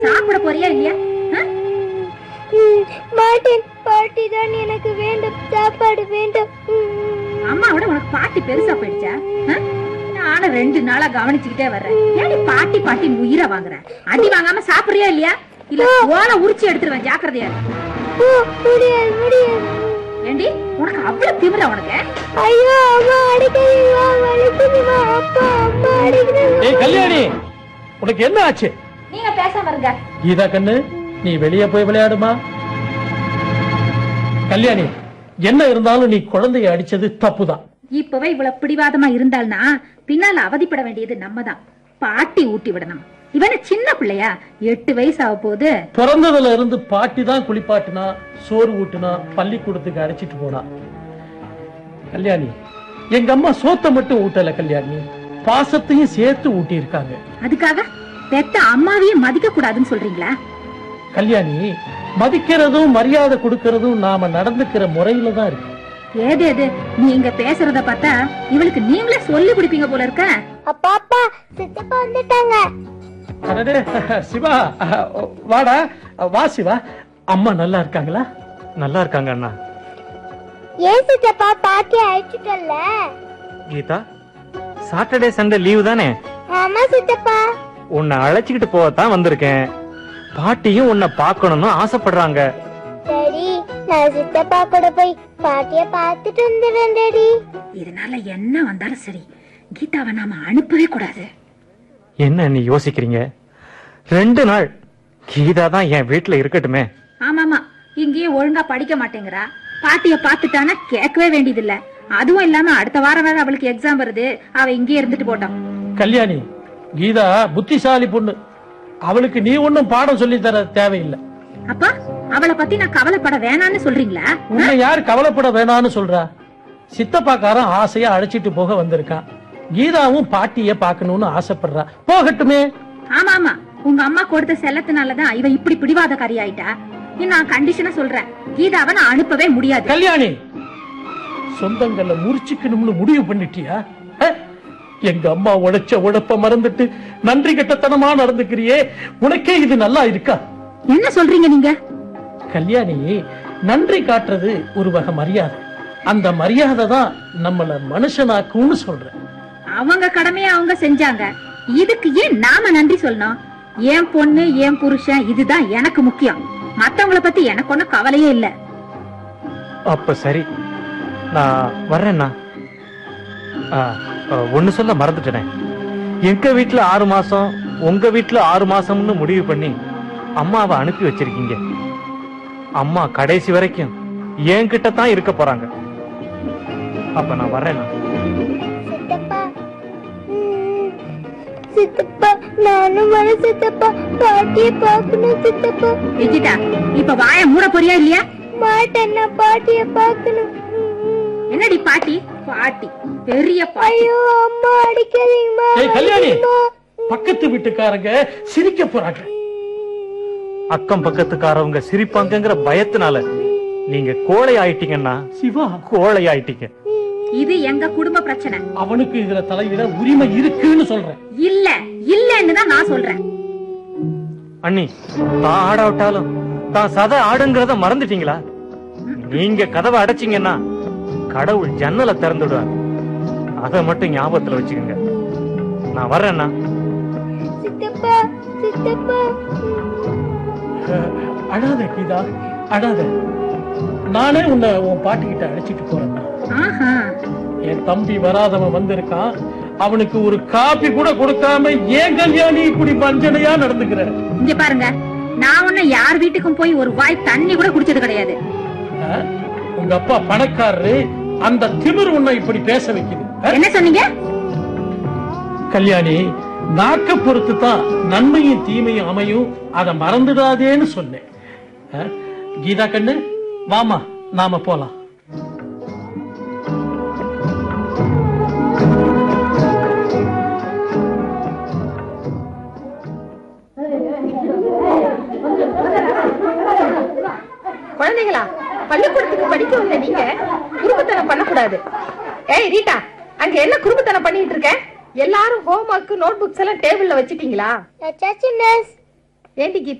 சாப்பிட போறியா இல்லையா ஆ? ம், மாட்டேன் பாட்டி தான் எனக்கு வேண்டும் சாப்பாடு வேண்டும் ம். அம்மாவோட உனக்கு பாட்டி பெருசா போயிடுச்சா ஆ? நானும் ரெண்டு நாளா கவனிச்சுக்கிட்டே வர்றேன் ஏடி பாட்டி பாட்டி உயிரை வாங்குற அடி வாங்காம சாப்பிடுறியா இல்லையா இல்ல ஓலை உரிச்சு எடுத்துருவேன் ஜாக்கிரதையா இரு. ஓ, முடியாது முடியாது ஏண்டி உனக்கு அவ்வளவு திமிர உனக்கு ஐயோ அம்மா அடிக்கிறீங்களா வலிக்குதுமா அப்பா அம்மா அடிக்கிறாங்க ஏய் கல்யாணி உனக்கு என்ன ஆச்சு நீங்க பேசாம இருங்க கீதா கண்ணு நீ வெளியே போய் விளையாடுமா கல்யாணி என்ன இருந்தாலும் நீ குழந்தைய அடிச்சது தப்புதான் இப்பவே இவ்வளவு பிடிவாதமா இருந்தால்னா பின்னால அவதிப்பட வேண்டியது நம்ம தான் பாட்டி ஊட்டி விடணும் இவன சின்ன பிள்ளையா எட்டு வயசு ஆக போகுது பிறந்ததுல இருந்து பாட்டி தான் குளிப்பாட்டினா சோறு ஊட்டுனா பள்ளிக்கூடத்துக்கு அழைச்சிட்டு போனா கல்யாணி எங்க அம்மா சோத்தை மட்டும் ஊட்டல கல்யாணி பாசத்தையும் சேர்த்து ஊட்டி இருக்காங்க அதுக்காக பெத்த அம்மாவையும் மதிக்க கூடாதுன்னு சொல்றீங்களா கல்யாணி மதிக்கிறதும் மரியாதை கொடுக்கறதும் நாம நடந்துக்கிற முறையில தான் இருக்கு ஏது ஏது நீங்க பேசுறத பார்த்தா இவளுக்கு நீங்களே சொல்லி கொடுப்பீங்க போல இருக்க அப்பா அப்பா சித்தப்பா வந்துட்டாங்க அடடே சிவா வாடா வா சிவா அம்மா நல்லா இருக்காங்களா நல்லா இருக்காங்க அண்ணா ஏன் சித்தப்பா பாட்டி அழைச்சிட்டல்ல கீதா சாட்டர்டே சண்டே லீவு தானே ஆமா சித்தப்பா உன்னை அழைச்சிக்கிட்டு போகத்தான் வந்திருக்கேன் பாட்டியும் உன்னை பார்க்கணும்னு ஆசைப்படுறாங்க சரி நான் சித்தப்பா கூட போய் பாட்டிய பார்த்துட்டு வந்துடுறேன் டாடி இதனால என்ன வந்தாலும் சரி கீதாவை நாம அனுப்பவே கூடாது என்ன நீ யோசிக்கிறீங்க ரெண்டு நாள் கீதா தான் என் வீட்டுல இருக்கட்டுமே ஆமாமா இங்கேயே ஒழுங்கா படிக்க மாட்டேங்கிறா பாட்டிய பாத்துட்டானா கேட்கவே வேண்டியதில்ல அதுவும் இல்லாம அடுத்த வாரம் வேற அவளுக்கு எக்ஸாம் வருது அவ இங்கேயே இருந்துட்டு போட்டோம் கல்யாணி கீதா புத்திசாலி பொண்ணு அவளுக்கு நீ ஒண்ணும் பாடம் சொல்லி தர தேவையில்லை அப்பா அவளை பத்தி நான் கவலைப்பட வேணாம்னு சொல்றீங்களா உன்னை யார் கவலைப்பட வேணாம்னு சொல்றா சித்தப்பாக்காரன் ஆசையா அழைச்சிட்டு போக வந்திருக்கான் கீதாவும் பாட்டிய பார்க்கணும்னு ஆசைப்படுறா போகட்டுமே ஆமா ஆமா உங்க அம்மா கொடுத்த செல்லத்தினாலதான் இவ இப்படி பிடிவாதக்காரி ஆயிட்டா இன்னும் நான் கண்டிஷனா சொல்றேன் கீதாவை நான் அனுப்பவே முடியாது கல்யாணி சொந்தங்களை முறிச்சுக்கணும்னு முடிவு பண்ணிட்டியா அஹ்? எங்க அம்மா உழைச்ச உழைப்ப மறந்துட்டு நன்றி கெட்டத்தனமா நடந்துக்கிறியே உனக்கே இது நல்லா இருக்கா என்ன சொல்றீங்க நீங்க கல்யாணி நன்றி காட்டுறது ஒரு வகை மரியாதை அந்த மரியாதை தான் நம்மள மனுஷனாக்கும்னு சொல்றேன் அவங்க கடமையை அவங்க செஞ்சாங்க இதுக்கு ஏன் நாம நன்றி சொல்லணும் என் பொண்ணு என் புருஷன் இதுதான் எனக்கு முக்கியம் மத்தவங்கள பத்தி எனக்கு ஒண்ணும் கவலையே இல்ல அப்ப சரி நான் வர்றேண்ணா ஆ, ஆ, ஒண்ணு சொல்ல மறந்துட்டேனே எங்க வீட்டுல ஆறு மாசம் உங்க வீட்டுல ஆறு மாசம்னு முடிவு பண்ணி அம்மாவை அனுப்பி வச்சிருக்கீங்க அம்மா கடைசி வரைக்கும் என்கிட்ட தான் இருக்க போறாங்க அப்ப நான் வர்றேண்ணா சித்தப்பா ம், சித்தப்பா நானும் வர சித்தப்பா பாட்டிய பார்க்கணும் சித்தப்பா விஜிதா இப்ப வாய மூட போறியா இல்லையா மாட்டேன் நான் பாட்டிய பார்க்கணும் ம், என்னடி பாட்டி பாட்டி பெரிய பாட்டி ஐயோ அம்மா அடிக்காதீங்கம்மா ஏய் கல்யாணி அடிக்காதீங்கம்மா. பக்கத்து வீட்டுக்காரங்க சிரிக்க போறாங்க அக்கம் பக்கத்துக்காரவங்க சிரிப்பாங்கங்கிற பயத்தினால நீங்க கோழை ஆயிட்டீங்கன்னா சிவா கோழை ஆயிட்டீங்க இது எங்க குடும்ப பிரச்சனை அவனுக்கு இதுல தலையிட உரிமை இருக்குன்னு சொல்றேன் இல்ல இல்லன்னு தான் நான் சொல்றேன் அண்ணி தான் ஆடாவிட்டாலும் தான் சதை ஆடுங்கிறத மறந்துட்டீங்களா நீங்க கதவை அடைச்சீங்கன்னா கடவுள் ஜன்னலை திறந்துடுவார் அதை மட்டும் ஞாபகத்துல வச்சுக்கோங்க நான் வர்றேன்னா சித்தப்பா சித்தப்பா அஹ், அழாத கீதா அழாத நானே உன்னை உன் பாட்டிக்கிட்ட அழைச்சிட்டு போறேன் ஆஹா என் தம்பி வராதவன் வந்திருக்கான் அவனுக்கு ஒரு காப்பி கூட கொடுக்காம ஏன் கல்யாணி இப்படி வஞ்சனையா நடந்துக்கிற இங்க பாருங்க நான் ஒண்ணு யார் வீட்டுக்கும் போய் ஒரு வாய் தண்ணி கூட குடிச்சது கிடையாது அஹ், உங்க அப்பா பணக்காரரு அந்த திமிர் உன்னை இப்படி பேச வைக்குது அஹ், என்ன சொன்னீங்க கல்யாணி நாக்க பொறுத்து தான் நன்மையும் தீமையும் அமையும் அதை மறந்துடாதேன்னு சொன்னேன் அஹ், கீதா கண்ணு வாமா நாம போலாம் குழந்தைகளா பள்ளிக்கூடத்துக்கு படிக்க வந்த நீங்க குறும்புத்தனம் பண்ணக்கூடாது ஏய் ரீட்டா அங்க என்ன குறும்புத்தனம் பண்ணிட்டு இருக்க எல்லாரும் ஹோம் ஒர்க் நோட் புக்ஸ் எல்லாம் டேபிள்ல வச்சிட்டீங்களா வச்சாச்சு மிஸ் ஏண்டி கீதா